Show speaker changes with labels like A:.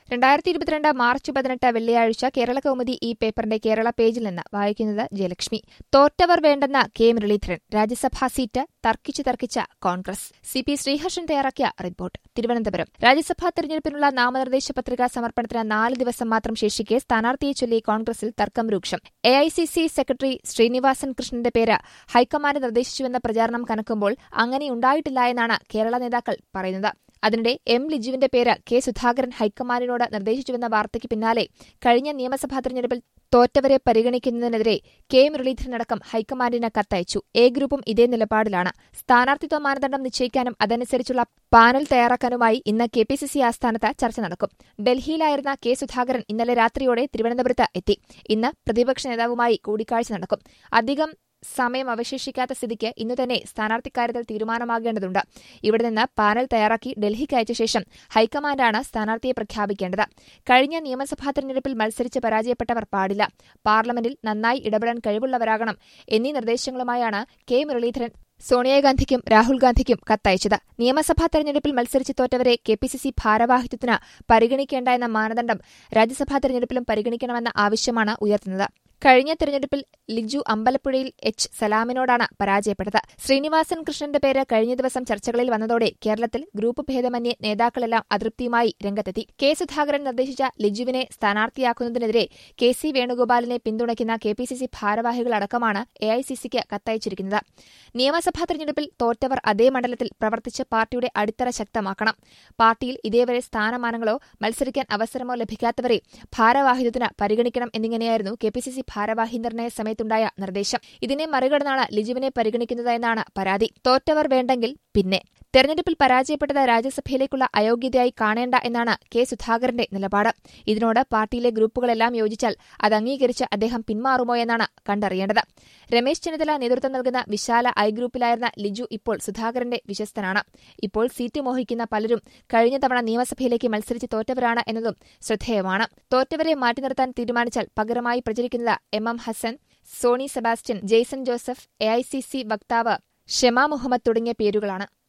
A: രണ്ടായിരത്തി ഇരുപത്തിരണ്ട് മാർച്ച് പതിനെട്ട് വെള്ളിയാഴ്ച കേരള കൗമുദി ഈ പേപ്പറിന്റെ കേരള പേജിൽ നിന്ന് വായിക്കുന്നത് ജയലക്ഷ്മി തോറ്റവർ വേണ്ടെന്ന കെ മുരളീധരൻ രാജ്യസഭാ സീറ്റ് തർക്കിച്ച് തർക്കിച്ച കോൺഗ്രസ് സി പി ശ്രീഹർഷൻ തയ്യാറാക്കിയ റിപ്പോർട്ട് തിരുവനന്തപുരം രാജ്യസഭാ തെരഞ്ഞെടുപ്പിനുള്ള നാമനിർദ്ദേശ പത്രികാ സമർപ്പണത്തിന് നാല് ദിവസം മാത്രം ശേഷിക്കെ സ്ഥാനാർത്ഥിയെ ചൊല്ലി കോൺഗ്രസിൽ തർക്കം രൂക്ഷം A I C C secretary Srinivasan കൃഷ്ണന്റെ പേര് ഹൈക്കമാൻഡ് നിർദ്ദേശിച്ചുവെന്ന പ്രചാരണം കനക്കുമ്പോൾ അങ്ങനെയുണ്ടായിട്ടില്ല എന്നാണ് കേരള നേതാക്കൾ പറയുന്നത് അതിനിടെ എം ലിജുവിന്റെ പേര് കെ സുധാകരൻ ഹൈക്കമാൻഡിനോട് നിർദ്ദേശിച്ചുവെന്ന വാർത്തയ്ക്ക് പിന്നാലെ കഴിഞ്ഞ നിയമസഭാ തെരഞ്ഞെടുപ്പിൽ തോറ്റവരെ പരിഗണിക്കുന്നതിനെതിരെ കെ മുരളീധരനടക്കം ഹൈക്കമാൻഡിന് കത്തയച്ചു എ ഗ്രൂപ്പും ഇതേ നിലപാടിലാണ് സ്ഥാനാർത്ഥിത്വ മാനദണ്ഡം നിശ്ചയിക്കാനും അതനുസരിച്ചുള്ള പാനൽ തയ്യാറാക്കാനുമായി ഇന്ന് കെ പി സി സി ആസ്ഥാനത്ത് ചർച്ച നടക്കും ഡൽഹിയിലായിരുന്ന കെ സുധാകരൻ ഇന്നലെ രാത്രിയോടെ തിരുവനന്തപുരത്ത് എത്തി ഇന്ന് പ്രതിപക്ഷ നേതാവുമായി കൂടിക്കാഴ്ച നടക്കും അധികം സമയം അവശേഷിക്കാത്ത സ്ഥിതിക്ക് ഇന്നു തന്നെ സ്ഥാനാർത്ഥി കാര്യത്തിൽ തീരുമാനമാകേണ്ടതുണ്ട് ഇവിടെ നിന്ന് പാനൽ തയ്യാറാക്കി ഡൽഹിക്ക് അയച്ച ശേഷം ഹൈക്കമാൻഡാണ് സ്ഥാനാർത്ഥിയെ പ്രഖ്യാപിക്കേണ്ടത് കഴിഞ്ഞ നിയമസഭാ തെരഞ്ഞെടുപ്പിൽ മത്സരിച്ച് പരാജയപ്പെട്ടവർ പാടില്ല പാർലമെന്റിൽ നന്നായി ഇടപെടാൻ കഴിവുള്ളവരാകണം എന്നീ നിർദ്ദേശങ്ങളുമായാണ് കെ മുരളീധരൻ സോണിയാഗാന്ധിക്കും രാഹുൽ ഗാന്ധിക്കും കത്തയച്ചത് നിയമസഭാ തെരഞ്ഞെടുപ്പിൽ മത്സരിച്ച് തോറ്റവരെ കെ പി സി സി ഭാരവാഹിത്വത്തിന് പരിഗണിക്കേണ്ട എന്ന മാനദണ്ഡം രാജ്യസഭാ തെരഞ്ഞെടുപ്പിലും പരിഗണിക്കണമെന്ന ആവശ്യമാണ് ഉയർത്തുന്നത് കഴിഞ്ഞ തെരഞ്ഞെടുപ്പിൽ ലിജു അമ്പലപ്പുഴയിൽ എച്ച് സലാമിനോടാണ് പരാജയപ്പെട്ടത് ശ്രീനിവാസൻ കൃഷ്ണന്റെ പേര് കഴിഞ്ഞ ദിവസം ചർച്ചകളിൽ വന്നതോടെ കേരളത്തിൽ ഗ്രൂപ്പ് ഭേദമന്യേ നേതാക്കളെല്ലാം അതൃപ്തിയുമായി രംഗത്തെത്തി കെ സുധാകരൻ നിർദ്ദേശിച്ച ലിജുവിനെ സ്ഥാനാർത്ഥിയാക്കുന്നതിനെതിരെ കെ സി വേണുഗോപാലിനെ പിന്തുണയ്ക്കുന്ന കെ പി സി സി ഭാരവാഹികളടക്കമാണ് എ ഐ സി സിക്ക് കത്തയച്ചിരിക്കുന്നത് നിയമസഭാ തെരഞ്ഞെടുപ്പിൽ തോറ്റവർ അതേ മണ്ഡലത്തിൽ പ്രവർത്തിച്ച് പാർട്ടിയുടെ അടിത്തറ ശക്തമാക്കണം പാർട്ടിയിൽ ഇതേവരെ സ്ഥാനമാനങ്ങളോ മത്സരിക്കാൻ അവസരമോ ലഭിക്കാത്തവരെ ഭാരവാഹിത്വത്തിന് പരിഗണിക്കണം എന്നിങ്ങനെയായിരുന്നു കെ പി സി സി ഭാരവാഹി നിർണയ സമയത്തുണ്ടായ നിർദ്ദേശം ഇതിനെ മറികടന്നാണ് ലിജുവിനെ പരിഗണിക്കുന്നതെന്നാണ് പരാതി തോറ്റവർ വേണ്ടെങ്കിൽ പിന്നെ തെരഞ്ഞെടുപ്പിൽ പരാജയപ്പെട്ടത് രാജ്യസഭയിലേക്കുള്ള അയോഗ്യതയായി കാണേണ്ട എന്നാണ് കെ സുധാകരന്റെ നിലപാട് ഇതിനോട് പാർട്ടിയിലെ ഗ്രൂപ്പുകളെല്ലാം യോജിച്ചാൽ അത് അംഗീകരിച്ച് അദ്ദേഹം പിന്മാറുമോ എന്നാണ് കണ്ടറിയേണ്ടത് രമേശ് ചെന്നിത്തല നേതൃത്വം നൽകുന്ന വിശാല ഐ ഗ്രൂപ്പിലായിരുന്ന ലിജു ഇപ്പോൾ സുധാകരന്റെ വിശ്വസ്തനാണ് ഇപ്പോൾ സീറ്റ് മോഹിക്കുന്ന പലരും കഴിഞ്ഞ തവണ നിയമസഭയിലേക്ക് മത്സരിച്ച് തോറ്റവരാണ് എന്നതും ശ്രദ്ധേയമാണ് തോറ്റവരെ മാറ്റി നിർത്താൻ തീരുമാനിച്ചാൽ പകരമായി പ്രചരിക്കുന്നത് M M Hassan Sony Sebastian Jaison Joseph A I C C വക്താവ് ഷെമ മുഹമ്മദ് തുടങ്ങിയ പേരുകളാണ്